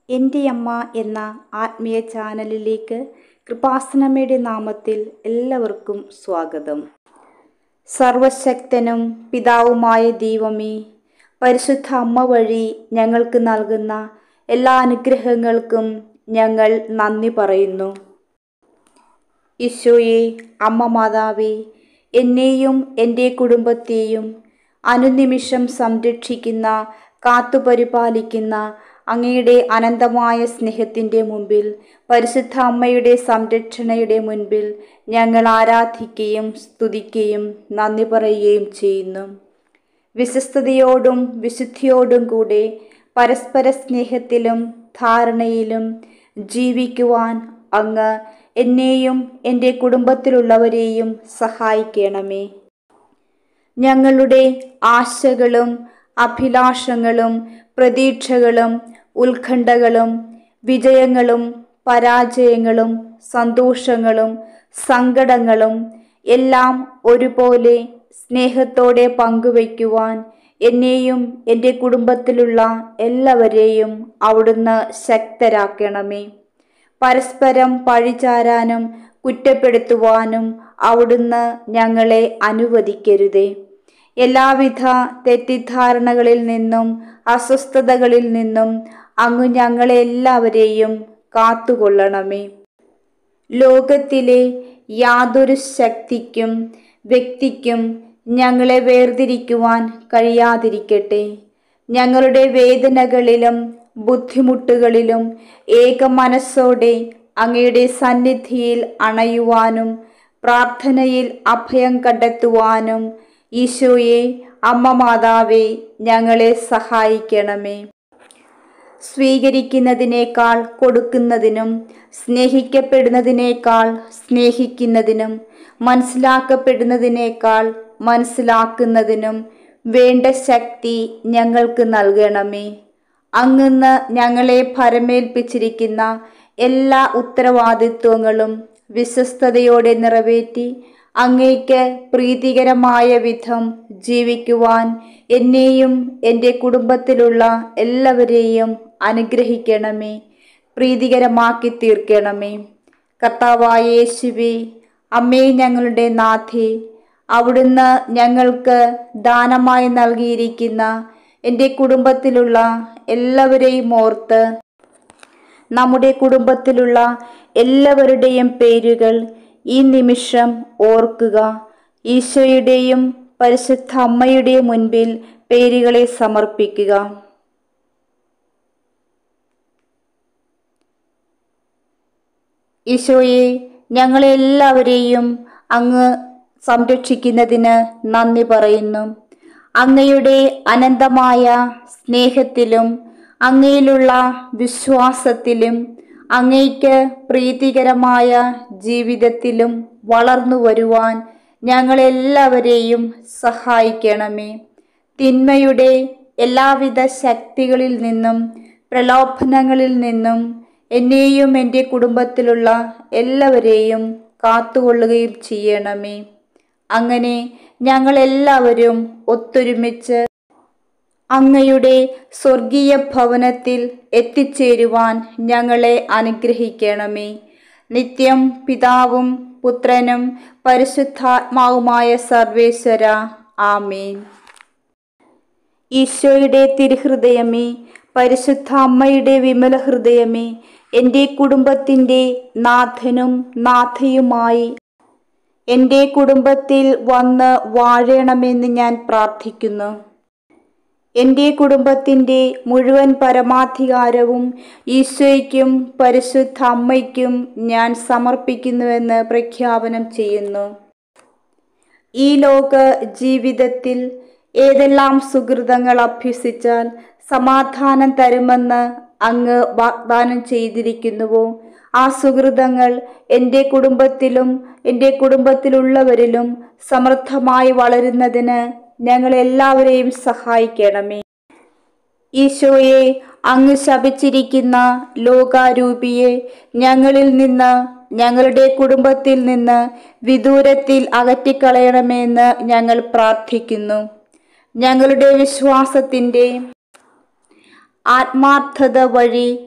എൻ്റെ അമ്മ എന്ന ആത്മീയ ചാനലിലേക്ക് കൃപാസനമ്മയുടെ നാമത്തിൽ എല്ലാവർക്കും സ്വാഗതം സർവശക്തനും പിതാവുമായ ദൈവമേ പരിശുദ്ധ അമ്മ വഴി ഞങ്ങൾക്ക് നൽകുന്ന എല്ലാ അനുഗ്രഹങ്ങൾക്കും ഞങ്ങൾ നന്ദി പറയുന്നു ഈശോയെ അമ്മ മാതാവേ എന്നെയും എൻ്റെ കുടുംബത്തെയും അനുനിമിഷം സംരക്ഷിക്കുന്ന കാത്തുപരിപാലിക്കുന്ന അങ്ങയുടെ അനന്തമായ സ്നേഹത്തിൻ്റെ മുമ്പിൽ പരിശുദ്ധ അമ്മയുടെ സംരക്ഷണയുടെ മുൻപിൽ ഞങ്ങൾ ആരാധിക്കുകയും സ്തുതിക്കുകയും നന്ദി പറയുകയും ചെയ്യുന്നു വിശ്വസ്തയോടും വിശുദ്ധിയോടും കൂടെ പരസ്പര സ്നേഹത്തിലും ധാരണയിലും ജീവിക്കുവാൻ അങ്ങ് എന്നെയും എൻ്റെ കുടുംബത്തിലുള്ളവരെയും സഹായിക്കണമേ ഞങ്ങളുടെ ആശകളും അഭിലാഷങ്ങളും പ്രതീക്ഷകളും ഉത്കണ്ഠകളും വിജയങ്ങളും പരാജയങ്ങളും സന്തോഷങ്ങളും സങ്കടങ്ങളും എല്ലാം ഒരുപോലെ സ്നേഹത്തോടെ പങ്കുവയ്ക്കുവാൻ എന്നെയും എൻ്റെ കുടുംബത്തിലുള്ള എല്ലാവരെയും അവിടുന്ന് ശക്തരാക്കണമേ പരസ്പരം പഴിചാരാനും കുറ്റപ്പെടുത്തുവാനും അവിടുന്ന് ഞങ്ങളെ അനുവദിക്കരുതേ എല്ലാവിധ തെറ്റിദ്ധാരണകളിൽ നിന്നും അസ്വസ്ഥതകളിൽ നിന്നും അങ്ങ് ഞങ്ങളെ എല്ലാവരെയും കാത്തുകൊള്ളണമേ ലോകത്തിലെ യാതൊരു ശക്തിക്കും വ്യക്തിക്കും ഞങ്ങളെ വേർതിരിക്കുവാൻ കഴിയാതിരിക്കട്ടെ ഞങ്ങളുടെ വേദനകളിലും ബുദ്ധിമുട്ടുകളിലും ഏക മനസ്സോടെ അങ്ങയുടെ സന്നിധിയിൽ അണയുവാനും പ്രാർത്ഥനയിൽ അഭയം കണ്ടെത്തുവാനും ഈശോയെ അമ്മ മാതാവേ ഞങ്ങളെ സഹായിക്കണമേ സ്വീകരിക്കുന്നതിനേക്കാൾ കൊടുക്കുന്നതിനും സ്നേഹിക്കപ്പെടുന്നതിനേക്കാൾ സ്നേഹിക്കുന്നതിനും മനസ്സിലാക്കപ്പെടുന്നതിനേക്കാൾ മനസ്സിലാക്കുന്നതിനും വേണ്ട ശക്തി ഞങ്ങൾക്ക് നൽകണമേ അങ്ങന്ന് ഞങ്ങളെ ഭരമേൽപ്പിച്ചിരിക്കുന്ന എല്ലാ ഉത്തരവാദിത്വങ്ങളും വിശ്വസ്തയോടെ നിറവേറ്റി അങ്ങേക്ക് പ്രീതികരമായ വിധം ജീവിക്കുവാൻ എന്നെയും എൻ്റെ കുടുംബത്തിലുള്ള എല്ലാവരെയും അനുഗ്രഹിക്കണമേ പ്രീതികരമാക്കി തീർക്കണമേ കർത്താവായ യേശുവേ അമ്മേ ഞങ്ങളുടെ നാഥേ അവിടുന്ന് ഞങ്ങൾക്ക് ദാനമായി നൽകിയിരിക്കുന്ന എൻ്റെ കുടുംബത്തിലുള്ള എല്ലാവരെയും ഓർത്ത് നമ്മുടെ കുടുംബത്തിലുള്ള എല്ലാവരുടെയും പേരുകൾ ഈ നിമിഷം ഓർക്കുക ഈശോയുടെയും പരിശുദ്ധ അമ്മയുടെയും മുൻപിൽ പേരുകളെ സമർപ്പിക്കുക ഈശോയെ ഞങ്ങളെല്ലാവരെയും അങ്ങ് സംരക്ഷിക്കുന്നതിന് നന്ദി പറയുന്നു അങ്ങയുടെ അനന്തമായ സ്നേഹത്തിലും അങ്ങയിലുള്ള വിശ്വാസത്തിലും അങ്ങയ്ക്ക് പ്രീതികരമായ ജീവിതത്തിലും വളർന്നു വരുവാൻ ഞങ്ങളെല്ലാവരെയും സഹായിക്കണമേ തിന്മയുടെ എല്ലാവിധ ശക്തികളിൽ നിന്നും പ്രലോഭനങ്ങളിൽ നിന്നും എന്നെയും എൻ്റെ കുടുംബത്തിലുള്ള എല്ലാവരെയും കാത്തുകൊള്ളുകയും ചെയ്യണമേ അങ്ങനെ ഞങ്ങളെല്ലാവരും ഒത്തൊരുമിച്ച് അങ്ങയുടെ സ്വർഗീയ ഭവനത്തിൽ എത്തിച്ചേരുവാൻ ഞങ്ങളെ അനുഗ്രഹിക്കണമേ നിത്യം പിതാവും പുത്രനും പരിശുദ്ധാത്മാവുമായ സർവേശ്വര ആമേൻ ഈശോയുടെ തിരുഹൃദയമേ പരിശുദ്ധ അമ്മയുടെ വിമല ഹൃദയമേ എൻ്റെ കുടുംബത്തിൻ്റെ നാഥനും നാഥയുമായി എൻ്റെ കുടുംബത്തിൽ വന്ന് വാഴണമെന്ന് ഞാൻ പ്രാർത്ഥിക്കുന്നു എൻ്റെ കുടുംബത്തിൻ്റെ മുഴുവൻ പരമാധികാരവും ഈശോയ്ക്കും പരിശുദ്ധ അമ്മയ്ക്കും ഞാൻ സമർപ്പിക്കുന്നുവെന്ന് പ്രഖ്യാപനം ചെയ്യുന്നു ഈ ലോക ജീവിതത്തിൽ ഏതെല്ലാം സുഹൃതങ്ങൾ അഭ്യസിച്ചാൽ സമാധാനം തരുമെന്ന് അങ്ങ് വാഗ്ദാനം ചെയ്തിരിക്കുന്നുവോ ആ സുഹൃതങ്ങൾ എൻ്റെ കുടുംബത്തിലും എൻ്റെ കുടുംബത്തിലുള്ളവരിലും സമൃദ്ധമായി വളരുന്നതിന് ഞങ്ങളെല്ലാവരെയും സഹായിക്കണമേ ഈശോയെ അങ്ങ് ശപിച്ചിരിക്കുന്ന ലോകാരൂപിയെ ഞങ്ങളിൽ നിന്ന് ഞങ്ങളുടെ കുടുംബത്തിൽ നിന്ന് വിദൂരത്തിൽ അകറ്റിക്കളയണമെന്ന് ഞങ്ങൾ പ്രാർത്ഥിക്കുന്നു ഞങ്ങളുടെ വിശ്വാസത്തിൻ്റെ ആത്മാർത്ഥത വഴി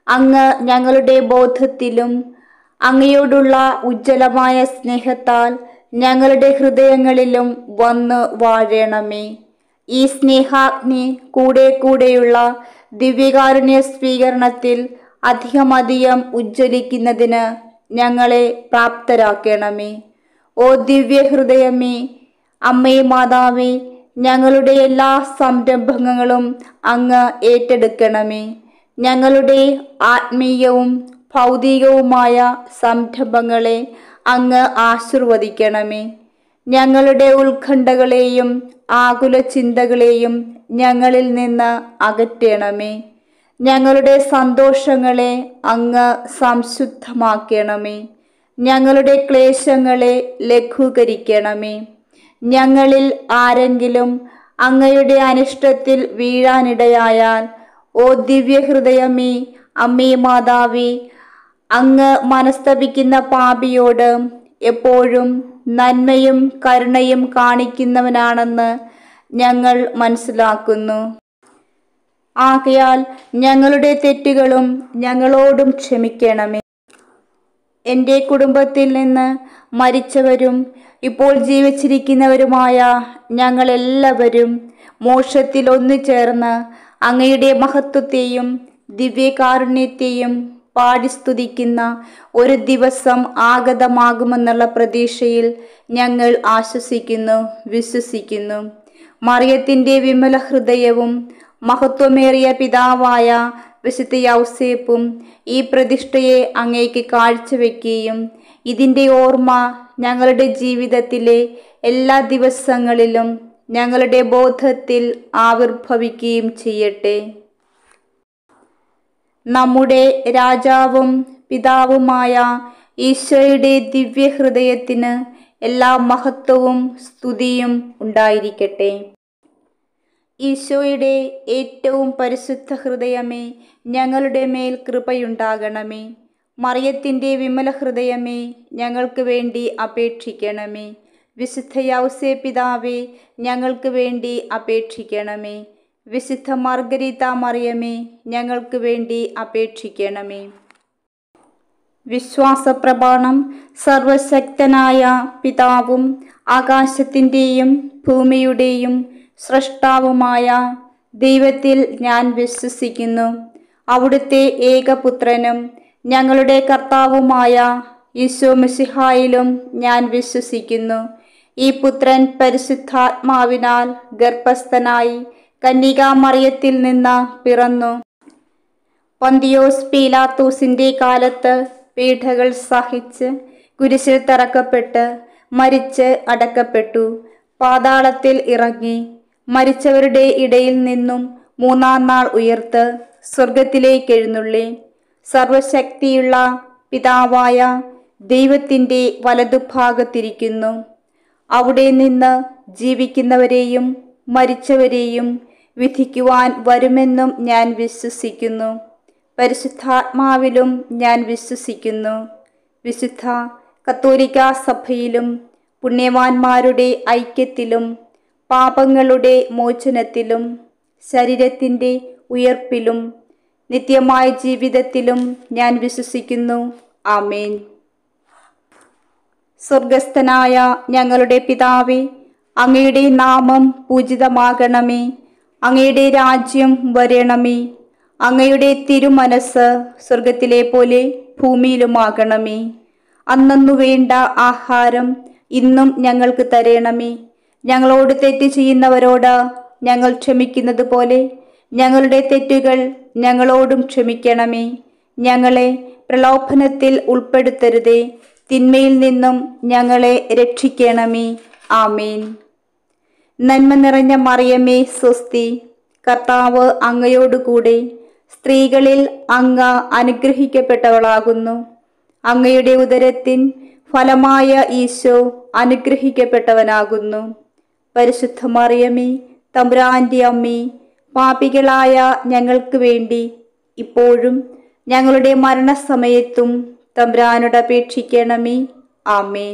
അങ്ങ് ഞങ്ങളുടെ ബോധത്തിലും അങ്ങയോടുള്ള ഉജ്ജ്വലമായ സ്നേഹത്താൽ ഞങ്ങളുടെ ഹൃദയങ്ങളിലും വന്ന് വാഴണമേ ഈ സ്നേഹാഗ്നി കൂടെ കൂടെയുള്ള ദിവ്യകാരുണ്യ സ്വീകരണത്തിൽ അധികമധികം ഉജ്ജ്വലിക്കുന്നതിന് ഞങ്ങളെ പ്രാപ്തരാക്കണമേ ഓ ദിവ്യ ഹൃദയമേ അമ്മേ മാതാവേ ഞങ്ങളുടെ എല്ലാ സംരംഭങ്ങളും അങ്ങ് ഏറ്റെടുക്കണമേ ഞങ്ങളുടെ ആത്മീയവും ഭൗതികവുമായ സംരംഭങ്ങളെ അങ്ങ് ആശീർവദിക്കണമേ ഞങ്ങളുടെ ഉത്കണ്ഠകളെയും ആകുല ചിന്തകളെയും ഞങ്ങളിൽ നിന്ന് അകറ്റണമേ ഞങ്ങളുടെ സന്തോഷങ്ങളെ അങ്ങ് സംശുദ്ധമാക്കണമേ ഞങ്ങളുടെ ക്ലേശങ്ങളെ ലഘൂകരിക്കണമേ ഞങ്ങളിൽ ആരെങ്കിലും അങ്ങയുടെ അനിഷ്ടത്തിൽ വീഴാനിടയായാൽ ഓ ദിവ്യഹൃദയമേ അമ്മേ മാതാവേ അങ്ങ് മനസ്തപിക്കുന്ന പാപിയോട് എപ്പോഴും നന്മയും കരുണയും കാണിക്കുന്നവനാണെന്ന് ഞങ്ങൾ മനസ്സിലാക്കുന്നു ആകയാൽ ഞങ്ങളുടെ തെറ്റുകളും ഞങ്ങളോടും ക്ഷമിക്കണമേ എൻ്റെ കുടുംബത്തിൽ നിന്ന് മരിച്ചവരും ഇപ്പോൾ ജീവിച്ചിരിക്കുന്നവരുമായ ഞങ്ങളെല്ലാവരും മോക്ഷത്തിൽ ഒന്നു ചേർന്ന് അങ്ങയുടെ മഹത്വത്തെയും ദിവ്യകാരുണ്യത്തെയും പാടിസ്തുതിക്കുന്ന ഒരു ദിവസം ആഗതമാകുമെന്നുള്ള പ്രതീക്ഷയിൽ ഞങ്ങൾ ആശ്വസിക്കുന്നു വിശ്വസിക്കുന്നു മറിയത്തിൻ്റെ വിമല ഹൃദയവും മഹത്വമേറിയ പിതാവായ വിശുദ്ധ യൗസേപ്പും ഈ പ്രതിഷ്ഠയെ അങ്ങേക്ക് കാഴ്ചവെക്കുകയും ഇതിൻ്റെ ഓർമ്മ ഞങ്ങളുടെ ജീവിതത്തിലെ എല്ലാ ദിവസങ്ങളിലും ഞങ്ങളുടെ ബോധത്തിൽ ആവിർഭവിക്കുകയും ചെയ്യട്ടെ നമ്മുടെ രാജാവും പിതാവുമായ ഈശോയുടെ ദിവ്യഹൃദയത്തിന് എല്ലാ മഹത്വവും സ്തുതിയും ഉണ്ടായിരിക്കട്ടെ ഈശോയുടെ ഏറ്റവും പരിശുദ്ധ ഹൃദയമേ ഞങ്ങളുടെ മേൽ കൃപയുണ്ടാകണമേ മറിയത്തിൻ്റെ വിമല ഹൃദയമേ ഞങ്ങൾക്ക് വേണ്ടി അപേക്ഷിക്കണമേ വിശുദ്ധ യൗസേ പിതാവേ ഞങ്ങൾക്ക് വേണ്ടി അപേക്ഷിക്കണമേ വിശുദ്ധ മാർഗരീത മറിയമേ ഞങ്ങൾക്ക് വേണ്ടി അപേക്ഷിക്കണമേ വിശ്വാസപ്രമാണം സർവശക്തനായ പിതാവും ആകാശത്തിൻ്റെയും ഭൂമിയുടെയും സൃഷ്ടാവുമായ ദൈവത്തിൽ ഞാൻ വിശ്വസിക്കുന്നു അവിടുത്തെ ഏകപുത്രനും ഞങ്ങളുടെ കർത്താവുമായ ഈശോ മിശിഹായിലും ഞാൻ വിശ്വസിക്കുന്നു ഈ പുത്രൻ പരിശുദ്ധാത്മാവിനാൽ ഗർഭസ്ഥനായി കന്യകാമറിയത്തിൽ നിന്ന് പിറന്നു പന്തിയോസ് പീലാത്തൂസിൻ്റെ കാലത്ത് പീഠകൾ സഹിച്ച് കുരിശിൽ തറക്കപ്പെട്ട് മരിച്ച് അടക്കപ്പെട്ടു പാതാളത്തിൽ ഇറങ്ങി മരിച്ചവരുടെ ഇടയിൽ നിന്നും മൂന്നാം നാൾ ഉയർത്ത് സ്വർഗത്തിലേക്ക് എഴുന്നള്ളി സർവശക്തിയുള്ള പിതാവായ ദൈവത്തിൻ്റെ വലതുഭാഗത്തിരിക്കുന്നു അവിടെ നിന്ന് ജീവിക്കുന്നവരെയും മരിച്ചവരെയും വിധിക്കുവാൻ വരുമെന്നും ഞാൻ വിശ്വസിക്കുന്നു പരിശുദ്ധാത്മാവിലും ഞാൻ വിശ്വസിക്കുന്നു വിശുദ്ധ കത്തോലിക്ക സഭയിലും പുണ്യവാന്മാരുടെ ഐക്യത്തിലും പാപങ്ങളുടെ മോചനത്തിലും ശരീരത്തിൻ്റെ ഉയർപ്പിലും നിത്യമായ ജീവിതത്തിലും ഞാൻ വിശ്വസിക്കുന്നു ആമേൻ സ്വർഗസ്ഥനായ ഞങ്ങളുടെ പിതാവേ അങ്ങയുടെ നാമം പൂജിതമാകണമേ അങ്ങയുടെ രാജ്യം വരണമേ അങ്ങയുടെ തിരുമനസ് സ്വർഗത്തിലെ പോലെ ഭൂമിയിലുമാകണമേ അന്നു വേണ്ട ആഹാരം ഇന്നും ഞങ്ങൾക്ക് തരണമേ ഞങ്ങളോട് തെറ്റ് ചെയ്യുന്നവരോട് ഞങ്ങൾ ക്ഷമിക്കുന്നത് പോലെ ഞങ്ങളുടെ തെറ്റുകൾ ഞങ്ങളോടും ക്ഷമിക്കണമേ ഞങ്ങളെ പ്രലോഭനത്തിൽ ഉൾപ്പെടുത്തരുതേ തിന്മയിൽ നിന്നും ഞങ്ങളെ രക്ഷിക്കണമേ ആമേൻ നന്മ നിറഞ്ഞ മറിയമേ സ്വസ്തി കർത്താവ് അങ്ങയോടുകൂടെ സ്ത്രീകളിൽ അങ്ങ് അനുഗ്രഹിക്കപ്പെട്ടവളാകുന്നു അങ്ങയുടെ ഉദരത്തിൻ ഫലമായ ഈശോ അനുഗ്രഹിക്കപ്പെട്ടവനാകുന്നു പരിശുദ്ധ മറിയമേ തമ്പുരാന്റെ അമ്മേ പാപികളായ ഞങ്ങൾക്ക് വേണ്ടി ഇപ്പോഴും ഞങ്ങളുടെ മരണസമയത്തും തമ്പുരാനോട് അപേക്ഷിക്കണമേ ആമേൻ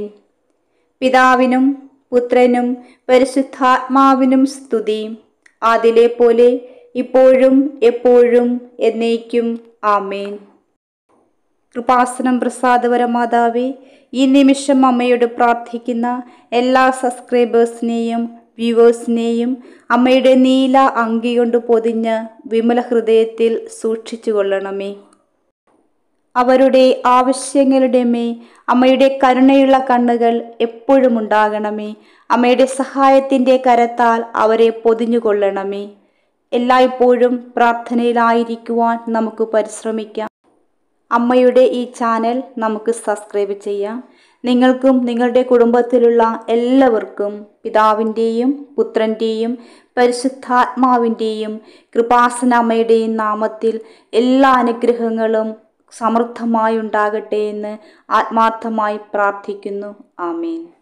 പിതാവിനും പുത്രനും പരിശുദ്ധാത്മാവിനും സ്തുതി അതിലെ പോലെ ഇപ്പോഴും എപ്പോഴും എന്നേക്കും ആമേൻ കൃപാസനം പ്രസാദപരമാതാവേ ഈ നിമിഷം അമ്മയോട് പ്രാർത്ഥിക്കുന്ന എല്ലാ സബ്സ്ക്രൈബേഴ്സിനെയും വ്യൂവേഴ്സിനെയും അമ്മയുടെ നീല അങ്കി കൊണ്ട് പൊതിഞ്ഞ് വിമല ഹൃദയത്തിൽ സൂക്ഷിച്ചു കൊള്ളണമേ അവരുടെ ആവശ്യങ്ങളുടെ മേ അമ്മയുടെ കരുണയുള്ള കണ്ണുകൾ എപ്പോഴും ഉണ്ടാകണമേ അമ്മയുടെ സഹായത്തിൻ്റെ കരത്താൽ അവരെ പൊതിഞ്ഞുകൊള്ളണമേ എല്ലായ്പ്പോഴും പ്രാർത്ഥനയിലായിരിക്കുവാൻ നമുക്ക് പരിശ്രമിക്കാം അമ്മയുടെ ഈ ചാനൽ നമുക്ക് സബ്സ്ക്രൈബ് ചെയ്യാം നിങ്ങൾക്കും നിങ്ങളുടെ കുടുംബത്തിലുള്ള എല്ലാവർക്കും പിതാവിൻ്റെയും പുത്രൻ്റെയും പരിശുദ്ധാത്മാവിൻ്റെയും കൃപാസനാമ്മയുടെയും നാമത്തിൽ എല്ലാ അനുഗ്രഹങ്ങളും സമൃദ്ധമായി ഉണ്ടാകട്ടെ എന്ന് ആത്മാർത്ഥമായി പ്രാർത്ഥിക്കുന്നു ആമേൻ